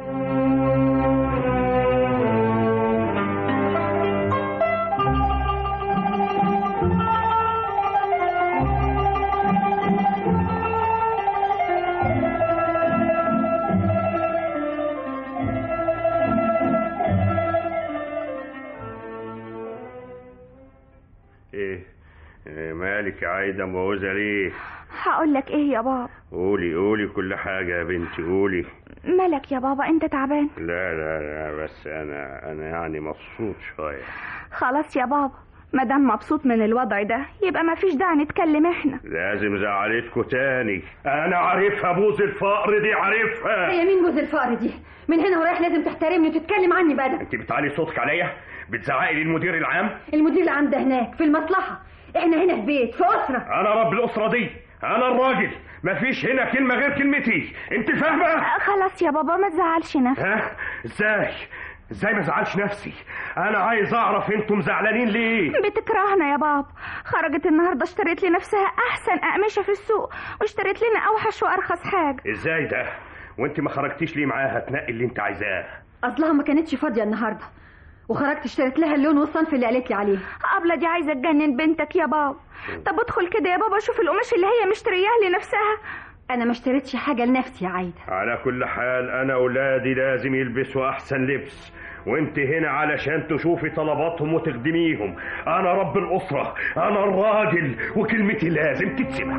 ايه إيه مالك يا عايدة مبوزة ليه هقول لك ايه يا بابا قولي قولي كل حاجة يا بنتي قولي مالك يا بابا انت تعبان لا لا لا بس انا انا يعني مبسوط شوية خلاص يا بابا مادام مبسوط من الوضع ده يبقى مفيش داعي نتكلم احنا لازم زعلتكوا تاني انا عارفها بوز الفقر دي عارفها هي مين بوز الفقر دي من هنا ورايح لازم تحترمني وتتكلم عني بقى انت بتعلي صوتك عليا بتزعقي للمدير العام المدير اللي عنده هناك في المصلحة احنا هنا في بيت في أسرة انا رب الاسرة دي انا الراجل مفيش هنا كلمة غير كلمتي انت فاهمة خلاص يا بابا ما تزعلش نفسك ها ازاي ازاي ما ازعلش نفسي انا عايز اعرف انتم زعلانين ليه بتكرهنا يا بابا خرجت النهارده اشتريت لنفسها احسن اقمشه في السوق واشتريت لنا اوحش وارخص حاجه ازاي ده وانت ما خرجتيش ليه معاها تنقي اللي انت عايزاه أصلها ما كانتش فاضية النهاردة وخرجت اشتريت لها اللون والصنف اللي قالت لي عليه قبلة دي عايزه تجنن بنتك يا بابا طب ادخل كده يا بابا شوف القماش اللي هي مشترياه لنفسها أنا ما اشتريتش حاجة لنفسي يا عايدة على كل حال انا اولادي لازم يلبسوا احسن لبس وانت هنا علشان تشوفي طلباتهم وتخدميهم انا رب الاسره انا الراجل وكلمتي لازم تتسمع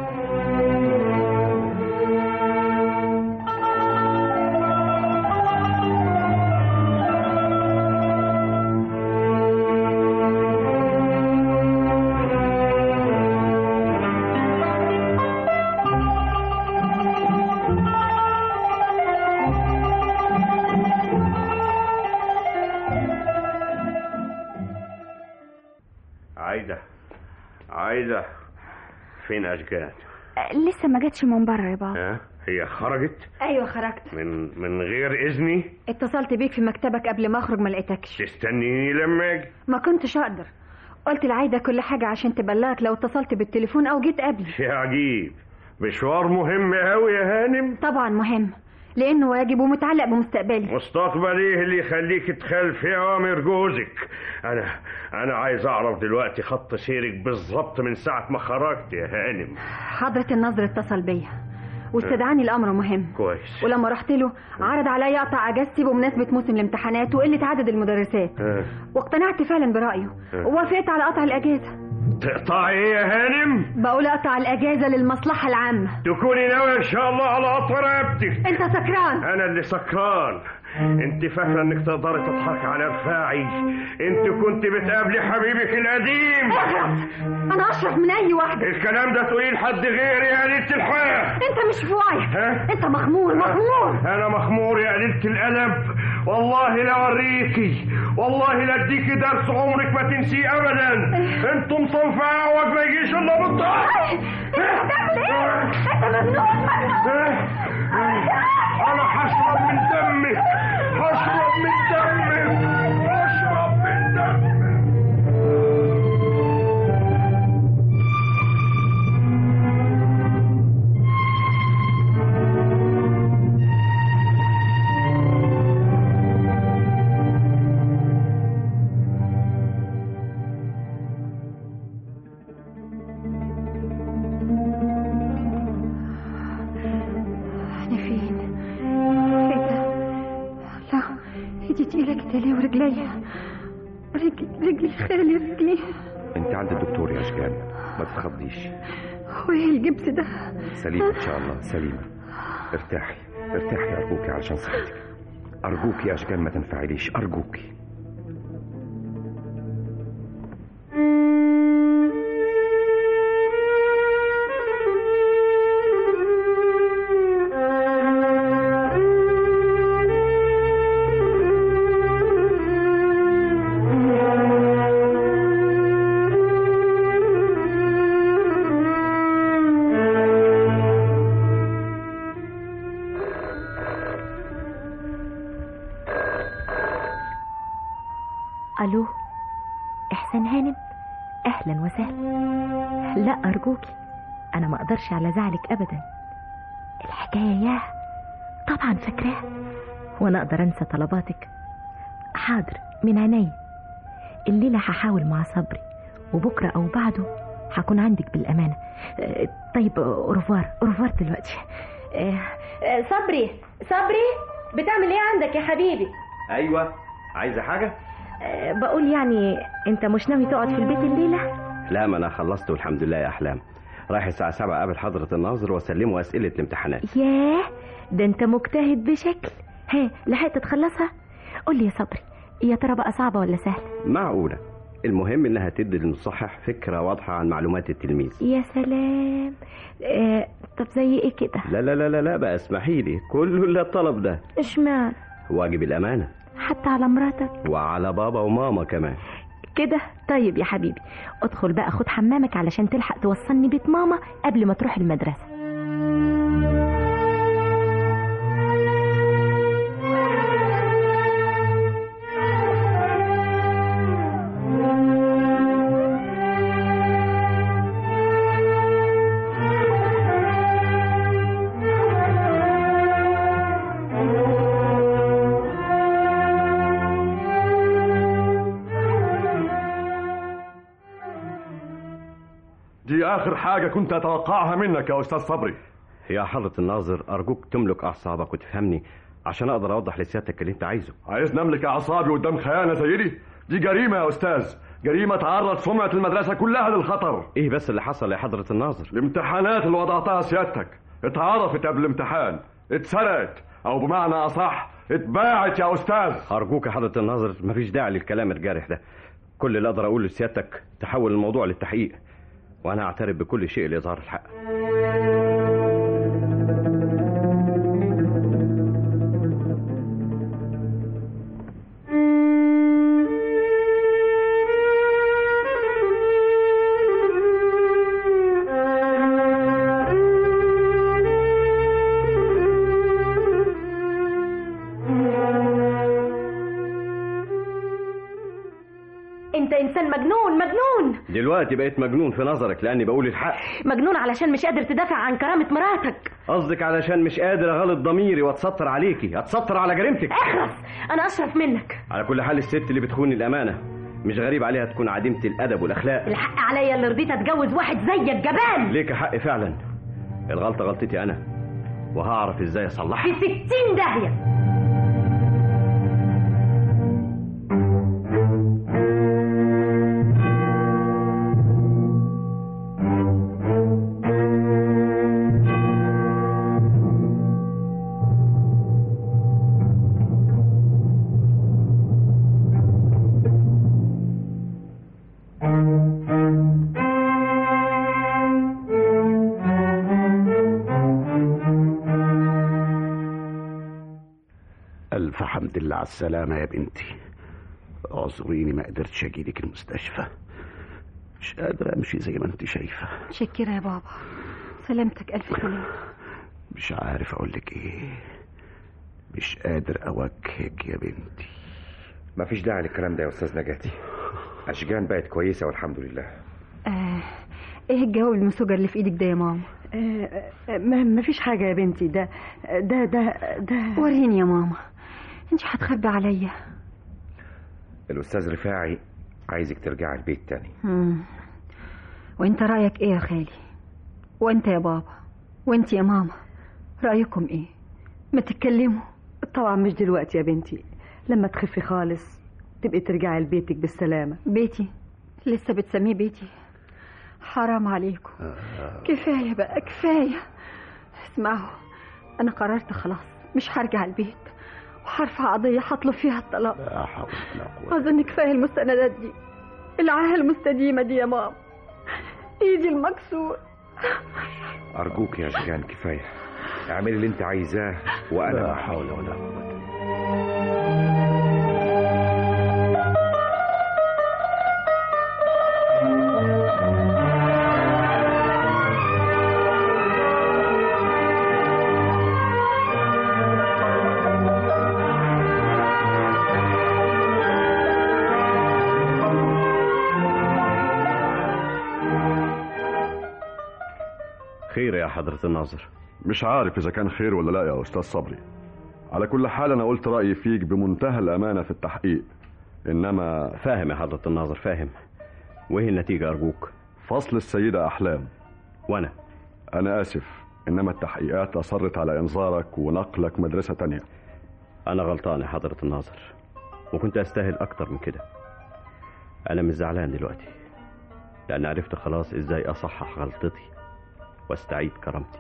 عايده عايده فين اشجان لسه ما جاتش من بره يا بابا ها هي خرجت أيوة خرجت من من غير اذني اتصلت بيك في مكتبك قبل ما أخرج ما لقيتكش تستنيني لما اجي ما كنتش أقدر قلت لعايدة كل حاجة عشان تبلغك لو اتصلت بالتليفون أو جيت قبلي يا عجيب مشوار مهم قوي يا هانم طبعا مهم لأنه واجب ومتعلق بمستقبلي مستقبل ايه اللي يخليك تخالفي اوامر جوزك انا انا عايز اعرف دلوقتي خط سيرك بالظبط من ساعه ما خرجت يا هانم حضرة النظر اتصل بيا واستدعاني الأمر مهم كويس ولما رحت له عرض عليا اقطع اجازتي بمناسبه موسم الامتحانات وقله عدد المدرسات ها. واقتنعت فعلا برايه ها. ووافقت على قطع الاجازه تقطعي ايه يا هانم بقول اقطع الاجازه للمصلحه العامه تكوني ناوي ان شاء الله على قطع رقبتك انت سكران انا اللي سكران انت فاكره انك تقدري تضحكي على رفاعي انت كنت بتقابلي حبيبك القديم انا اشرف من اي واحده الكلام ده تقوليه لحد غيري يا قليله الحياه انت مش في وعيك ها؟ انت مخمور مخمور انا مخمور يا قليله الادب والله لا اوريكي والله لا اديكي درس عمرك ما تنسيه ابدا انتم صنف اعوج ما يجيش الا بالضعف بتعمل ايه انت مجنون مجنون انا هشرب من دمك هشرب من دمك هشرب من دمك رجلي كتلي ورجلي رجلي رجلي خالي رجلي انت عند الدكتور يا اشجان ما تتخضيش وايه الجبس ده سليمة ان شاء الله سليمة ارتاحي ارتاحي ارجوكي علشان صحتك ارجوكي يا اشجان ما تنفعليش ارجوكي الو احسان هانم اهلا وسهلا لا ارجوكي انا ما اقدرش على زعلك ابدا الحكايه ياه طبعا فاكراها وانا اقدر انسى طلباتك حاضر من عيني الليله هحاول مع صبري وبكره او بعده هكون عندك بالامانه آه، طيب اورفوار اورفوار دلوقتي آه، آه، صبري صبري بتعمل ايه عندك يا حبيبي ايوه عايزه حاجه آه، بقول يعني انت مش ناوي تقعد في البيت الليله لا ما انا خلصت والحمد لله يا احلام رايح الساعه 7 قابل حضره الناظر واسلمه اسئله الامتحانات ياه ده انت مجتهد بشكل ها لحقت تخلصها قول لي يا صبري يا ترى بقى صعبه ولا سهله معقوله المهم انها تدي للمصحح فكره واضحه عن معلومات التلميذ يا سلام آه طب زي ايه كده لا لا لا لا, لا بقى اسمحي لي كله الا الطلب ده اشمعنى واجب الامانه حتى على مراتك وعلى بابا وماما كمان كده طيب يا حبيبي ادخل بقى خد حمامك علشان تلحق توصلني بيت ماما قبل ما تروح المدرسه دي اخر حاجه كنت اتوقعها منك يا استاذ صبري يا حضره الناظر ارجوك تملك اعصابك وتفهمني عشان اقدر اوضح لسيادتك اللي انت عايزه عايز نملك اعصابي قدام خيانه زي دي دي جريمه يا استاذ جريمه تعرض سمعه المدرسه كلها للخطر ايه بس اللي حصل يا حضره الناظر الامتحانات اللي وضعتها سيادتك اتعرفت قبل الامتحان اتسرقت او بمعنى اصح اتباعت يا استاذ ارجوك يا حضره الناظر مفيش داعي للكلام الجارح ده كل اللي اقدر اقوله لسيادتك تحول الموضوع للتحقيق وانا اعترف بكل شيء لاظهار الحق انت انسان مجنون مجنون دلوقتي بقيت مجنون في نظرك لاني بقول الحق مجنون علشان مش قادر تدافع عن كرامه مراتك قصدك علشان مش قادر اغلط ضميري واتستر عليكي اتستر على جريمتك اخلص انا اشرف منك على كل حال الست اللي بتخون الامانه مش غريب عليها تكون عديمه الادب والاخلاق الحق عليا اللي رضيت اتجوز واحد زيك جبان ليك حق فعلا الغلطه غلطتي انا وهعرف ازاي اصلحها في ستين داهيه ألف حمد لله على السلامة يا بنتي اعذريني ما قدرتش أجيلك المستشفى مش قادر أمشي زي ما أنت شايفة شكرا يا بابا سلامتك ألف سلامة مش عارف أقولك إيه مش قادر أوجهك يا بنتي مفيش داعي للكلام ده يا استاذ نجاتي اشجان بقت كويسه والحمد لله آه ايه الجواب المسوجة اللي في ايدك ده يا ماما آه، آه، ما ما فيش حاجة يا بنتي ده ده ده ده وريني يا ماما انت هتخبي عليا الاستاذ رفاعي عايزك ترجعي البيت تاني مم. وانت رأيك ايه يا خالي وانت يا بابا وانت يا ماما رأيكم ايه ما تتكلموا طبعا مش دلوقتي يا بنتي لما تخفي خالص تبقي ترجعي لبيتك بالسلامة بيتي لسه بتسميه بيتي حرام عليكم كفاية بقى كفاية اسمعوا أنا قررت خلاص مش هرجع البيت وهرفع قضية هطلب فيها الطلاق لا حول ولا قوة أظن كفاية المستندات دي العاهة المستديمة دي يا ماما إيدي المكسور أرجوك يا أشجان كفاية اعملي اللي أنت عايزاه وأنا لا معاك. حول ولا قوة خير يا حضرة الناظر مش عارف إذا كان خير ولا لا يا أستاذ صبري على كل حال أنا قلت رأيي فيك بمنتهى الأمانة في التحقيق إنما فاهم يا حضرة الناظر فاهم وإيه النتيجة أرجوك فصل السيدة أحلام وأنا أنا آسف إنما التحقيقات أصرت على إنذارك ونقلك مدرسة تانية أنا غلطان يا حضرة الناظر وكنت أستاهل أكتر من كده أنا مش زعلان دلوقتي لأن عرفت خلاص إزاي أصحح غلطتي واستعيد كرامتي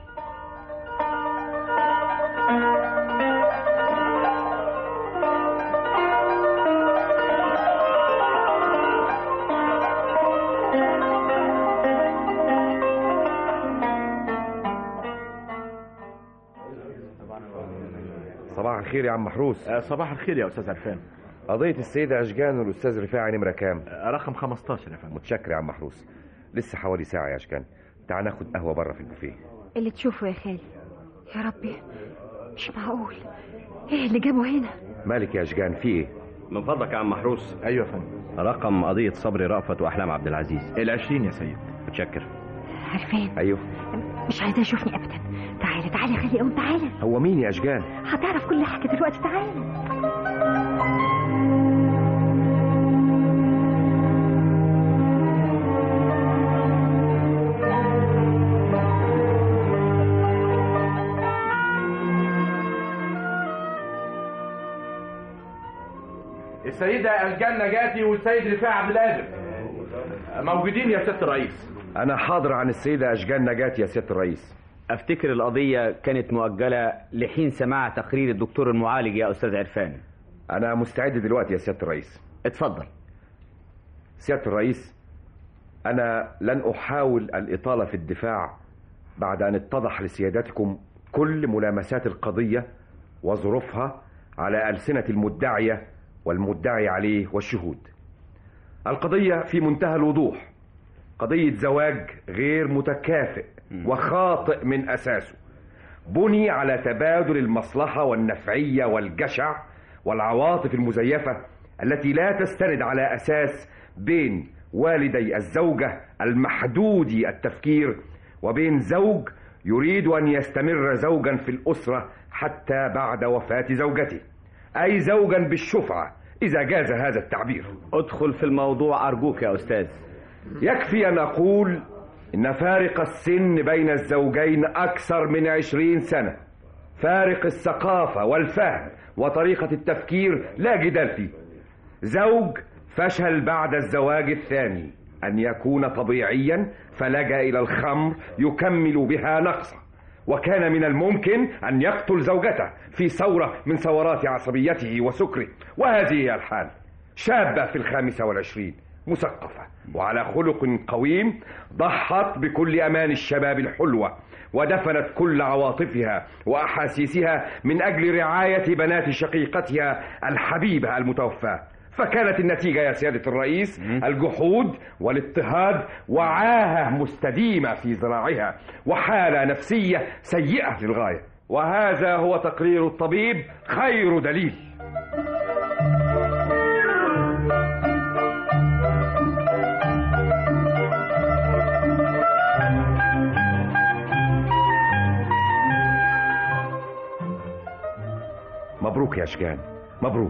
صباح الخير يا عم محروس صباح الخير يا أستاذ عرفان قضية السيدة أشجان والأستاذ رفاعي نمرة كام؟ رقم 15 يا فندم متشكر يا عم محروس لسه حوالي ساعة يا أشجان تعال ناخد قهوة بره في البوفيه اللي تشوفه يا خالي يا ربي مش معقول ايه اللي جابه هنا مالك يا أشجان في إيه؟ من فضلك يا عم محروس أيوة يا فندم رقم قضية صبري رأفت وأحلام عبد العزيز العشرين يا سيد متشكر عرفان أيوه مش عايزاه يشوفني ابدا تعالى تعالى يا خالي قوم تعالى هو مين يا أشجان؟ هتعرف كل حاجه دلوقتي تعالى السيدة أشجان نجاتي والسيد رفاعي عبد القادر موجودين يا سيادة الرئيس أنا حاضر عن السيدة أشجان نجاة يا سيادة الرئيس افتكر القضية كانت مؤجلة لحين سماع تقرير الدكتور المعالج يا استاذ عرفان أنا مستعد دلوقتي يا سيادة الرئيس اتفضل سيادة الرئيس أنا لن أحاول الإطالة في الدفاع بعد أن اتضح لسيادتكم كل ملامسات القضية وظروفها على ألسنة المدعية والمدعي عليه والشهود القضية في منتهى الوضوح قضية زواج غير متكافئ وخاطئ من أساسه بني على تبادل المصلحة والنفعية والجشع والعواطف المزيفة التي لا تستند على أساس بين والدي الزوجة المحدودي التفكير وبين زوج يريد أن يستمر زوجا في الأسرة حتى بعد وفاة زوجته أي زوجا بالشفعة إذا جاز هذا التعبير ادخل في الموضوع أرجوك يا أستاذ يكفي أن أقول إن فارق السن بين الزوجين أكثر من عشرين سنة فارق الثقافة والفهم وطريقة التفكير لا جدال فيه زوج فشل بعد الزواج الثاني أن يكون طبيعيا فلجأ إلى الخمر يكمل بها نقصه وكان من الممكن أن يقتل زوجته في ثورة من ثورات عصبيته وسكره وهذه هي الحال شابة في الخامسة والعشرين مثقفة وعلى خلق قويم ضحت بكل أمان الشباب الحلوة ودفنت كل عواطفها وأحاسيسها من أجل رعاية بنات شقيقتها الحبيبة المتوفاة فكانت النتيجة يا سيادة الرئيس الجحود والاضطهاد وعاهة مستديمة في ذراعها وحالة نفسية سيئة للغاية وهذا هو تقرير الطبيب خير دليل مبروك يا شجان مبروك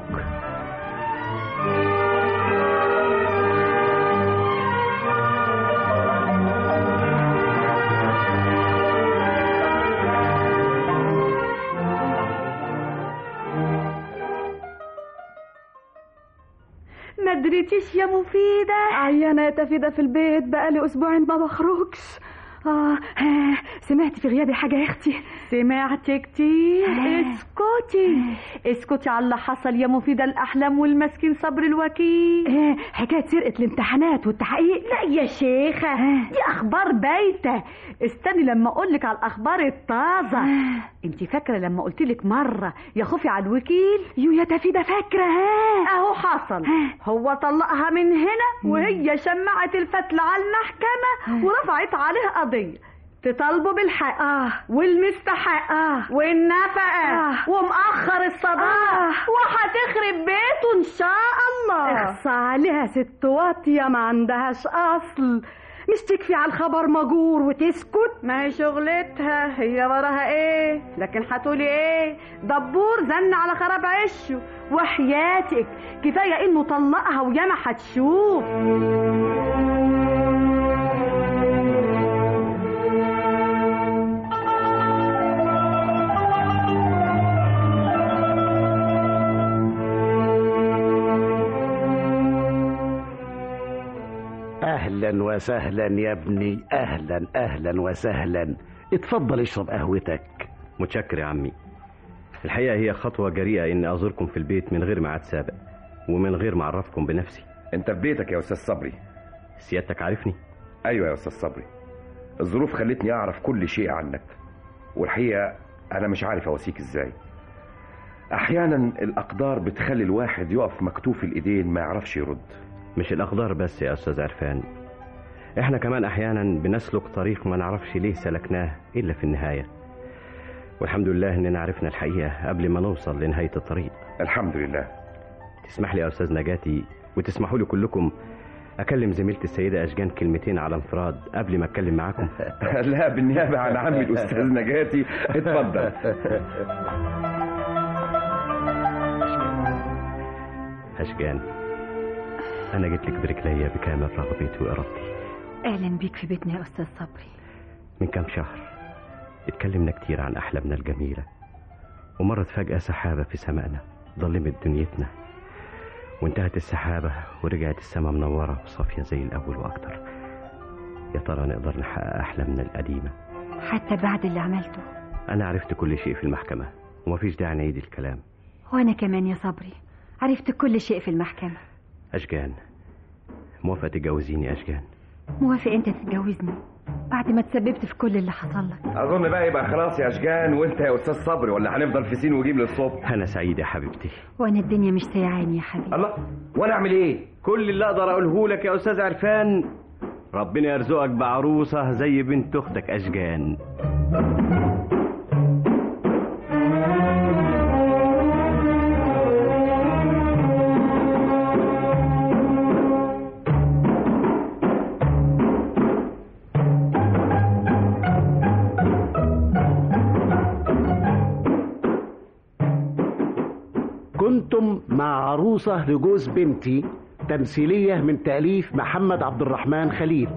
جريتيش يا مفيدة عيانة يا تفيدة في البيت بقالي أسبوعين ما بخرجش آه ها، سمعت في غيابي حاجة يا أختي سمعت كتير اسكتي اسكتي على اللي حصل يا مفيدة الأحلام والمسكين صبر الوكيل ايه حكاية سرقة الامتحانات والتحقيق لا يا شيخة دي أخبار بايتة استني لما أقولك على الأخبار الطازة انت فاكرة لما قلتلك مرة يا خوفي على الوكيل يو يا تفيدة فاكرة ها اهو حصل هو طلقها من هنا وهي شمعت الفتلة على المحكمة ورفعت عليه قضية تطالبوا بالحق آه. والمستحق آه. والنفقة آه. ومأخر الصداق آه. وهتخرب بيته إن شاء الله اخصى عليها ست واطية ما عندهاش أصل مش تكفي على الخبر مجور وتسكت ما هي شغلتها هي وراها ايه لكن هتقولي ايه دبور زن على خراب عشه وحياتك كفايه انه طلقها وياما هتشوف اهلا وسهلا يا ابني اهلا اهلا وسهلا اتفضل اشرب قهوتك متشكر يا عمي الحقيقة هي خطوة جريئة إني أزوركم في البيت من غير ميعاد سابق ومن غير ما أعرفكم بنفسي انت في بيتك يا استاذ صبري سيادتك عارفني ايوه يا استاذ صبري الظروف خلتني اعرف كل شيء عنك والحقيقه انا مش عارف اواسيك ازاي احيانا الاقدار بتخلي الواحد يقف مكتوف الايدين ما يعرفش يرد مش الأقدار بس يا أستاذ عرفان إحنا كمان أحيانا بنسلك طريق ما نعرفش ليه سلكناه إلا في النهاية والحمد لله إننا عرفنا الحقيقة قبل ما نوصل لنهاية الطريق الحمد لله تسمح لي يا أستاذ نجاتي وتسمحوا لي كلكم أكلم زميلتي السيدة أشجان كلمتين على انفراد قبل ما أتكلم معاكم لا بالنيابه عن عمي الاستاذ نجاتي اتفضل أشجان أنا جيت لك برجليا بكامل رغبتي وإرادتي أهلا بيك في بيتنا يا أستاذ صبري من كام شهر اتكلمنا كتير عن أحلامنا الجميلة ومرت فجأة سحابة في سمائنا ظلمت دنيتنا وانتهت السحابة ورجعت السماء منورة وصافية زي الأول وأكتر يا ترى نقدر نحقق أحلامنا القديمة حتى بعد اللي عملته أنا عرفت كل شيء في المحكمة ومفيش داعي نعيد الكلام وأنا كمان يا صبري عرفت كل شيء في المحكمة أشجان موافقة تتجوزيني أشجان موافق أنت تتجوزني بعد ما تسببت في كل اللي حصل لك اظن بقى يبقى خلاص يا اشجان وانت يا استاذ صبري ولا هنفضل في سين وجيم للصبح أنا سعيد يا حبيبتي وأنا الدنيا مش سايعاني يا حبيبي الله وانا اعمل ايه كل اللي أقدر أقوله لك يا أستاذ عرفان ربنا يرزقك بعروسة زي بنت أختك أشجان كنتم مع عروسة لجوز بنتي تمثيلية من تأليف محمد عبد الرحمن خليل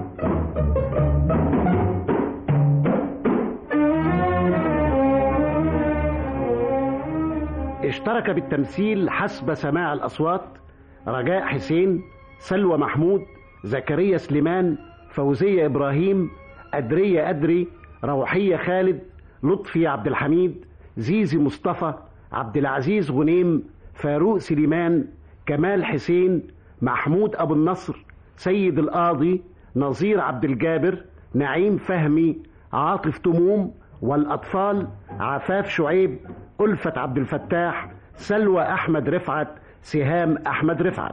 اشترك بالتمثيل حسب سماع الأصوات رجاء حسين سلوى محمود زكريا سليمان فوزية إبراهيم أدرية أدري روحية خالد لطفي عبد الحميد زيزي مصطفى عبد العزيز غنيم فاروق سليمان كمال حسين محمود أبو النصر سيد القاضي نظير عبد الجابر نعيم فهمي عاطف تموم والأطفال عفاف شعيب ألفة عبد الفتاح سلوى أحمد رفعت سهام أحمد رفعت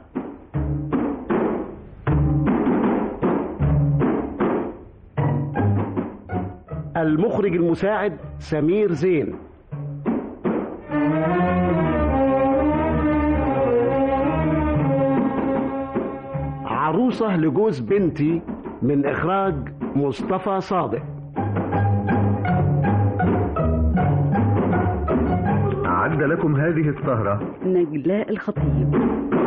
المخرج المساعد سمير زين عروسة لجوز بنتي من إخراج مصطفى صادق أعد لكم هذه السهرة نجلاء الخطيب